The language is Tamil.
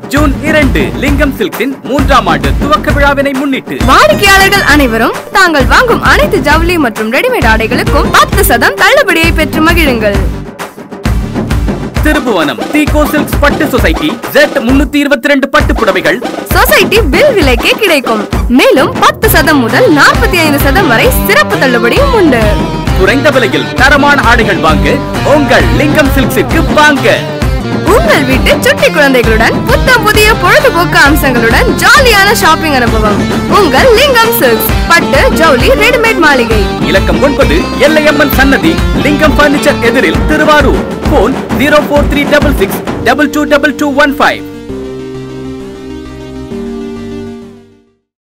ஜூன் இரண்டு லிங்கம் சில்க்ஸின் மூன்றாம் ஆண்டு துவக்க விழாவினை முன்னிட்டு வாடிக்கையாளர்கள் அனைவரும் தாங்கள் வாங்கும் அனைத்து ஜவுளி மற்றும் ரெடிமேட் ஆடைகளுக்கும் பத்து சதம் தள்ளுபடியை பெற்று மகிழுங்கள் திருபுவனம் தீகோ சில்க்ஸ் பட்டு சொசைட்டி ஜெட் முன்னூத்தி இருபத்தி ரெண்டு பட்டு புடவைகள் சொசைட்டி பில் விலைக்கே கிடைக்கும் மேலும் பத்து சதம் முதல் நாற்பத்தி ஐந்து சதம் வரை சிறப்பு தள்ளுபடியும் உண்டு குறைந்த விலையில் தரமான ஆடைகள் வாங்க உங்கள் லிங்கம் சில்க்ஸிற்கு வாங்க உங்கள் வீட்டு சுட்டி குழந்தைகளுடன் புத்தம் புதிய பொழுதுபோக்கு அம்சங்களுடன் ஜாலியான ஷாப்பிங் அனுபவம் உங்கள் லிங்கம் சில்க்ஸ் பட்டு ஜவுளி ரெடிமேட் மாளிகை இலக்கம் ஒன்பது எல்லையம்மன் சன்னதி லிங்கம் பர்னிச்சர் எதிரில் Thiruvarur phone zero four three double six double two double two one five